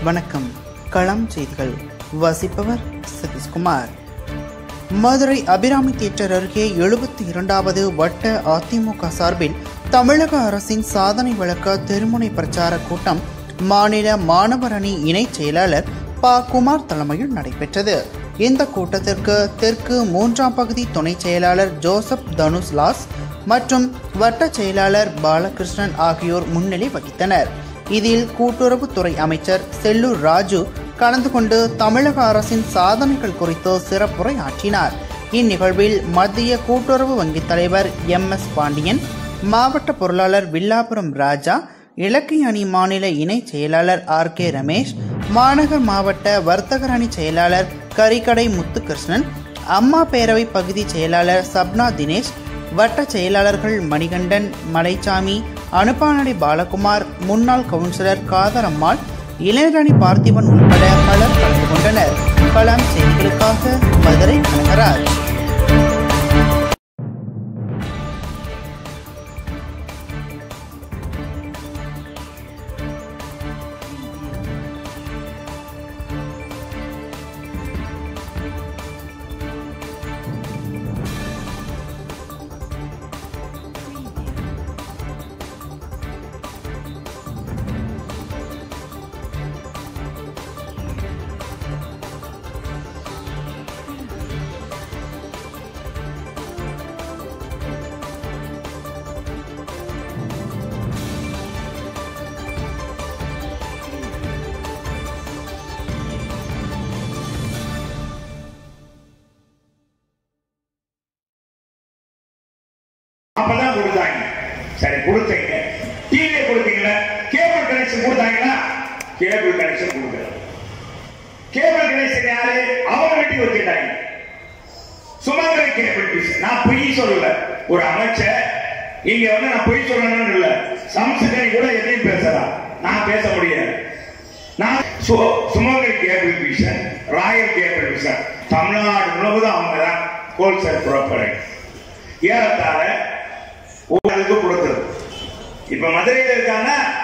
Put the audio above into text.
வணக்கம் களம் செய்திகள் வாசிப்பவர் சதீஷ்குமார் மதுரை அபிராமி தியேட்டர் அருகே எழுபத்தி இரண்டாவது வட்ட அதிமுக சார்பில் தமிழக அரசின் சாதனை விளக்க தெருமுனை பிரச்சார கூட்டம் மாநில மாணவர் அணி இணைச் செயலாளர் ப குமார் தலைமையில் நடைபெற்றது இந்த கூட்டத்திற்கு தெற்கு மூன்றாம் பகுதி துணை செயலாளர் ஜோசப் தனுஷ்லாஸ் மற்றும் வட்ட செயலாளர் பாலகிருஷ்ணன் ஆகியோர் முன்னிலை வகித்தனர் இதில் கூட்டுறவுத்துறை அமைச்சர் செல்லூர் ராஜு கலந்து கொண்டு தமிழக அரசின் சாதனைகள் குறித்து சிறப்புரை ஆற்றினார் இந்நிகழ்வில் மத்திய கூட்டுறவு வங்கி தலைவர் எம் எஸ் பாண்டியன் மாவட்ட பொருளாளர் வில்லாபுரம் ராஜா இலக்கிய அணி மாநில இணை செயலாளர் ஆர் கே ரமேஷ் மாநகர் மாவட்ட வர்த்தகர் அணி செயலாளர் கரிக்கடை முத்துகிருஷ்ணன் அம்மா பேரவை பகுதி செயலாளர் சப்னா தினேஷ் வட்ட செயலாளர்கள் மணிகண்டன் மலைச்சாமி அனுப்பானடி பாலகுமார் முன்னாள் கவுன்சிலர் காதரம்மாள் இளைஞரணி பார்த்திபன் உட்பட பலர் கலந்து கொண்டனர் களம் செய்திகளுக்காக மதுரை கனகராஜ் அப்பதான் கொடுத்தாங்க சரி கொடுத்தீங்க டிவி கொடுத்தீங்களா கேபிள் கனெக்ஷன் கொடுத்தாங்களா கேபிள் கனெக்ஷன் கொடுக்கல கேபிள் கனெக்ஷன் யாரு அவங்க வீட்டுக்கு வச்சுட்டாங்க சுமந்திர கேபிள் டிஷ் நான் பொய் சொல்லல ஒரு அமைச்சர் இங்க வந்து நான் பொய் சொல்லணும்னு இல்ல சம்சகனி கூட எதையும் பேசலாம் நான் பேச முடியாது நான் சு- சுமந்திர கேபிள் டிஷன் ராயல் கேபிள் டிஷன் தமிழ்நாடு முழுவதும் அவங்க தான் ஹோல்சேல் புரோக்கரை ஏறத்தாழ ஊழலுக்கு கொடுத்தது இப்ப மதுரையில இருக்காங்க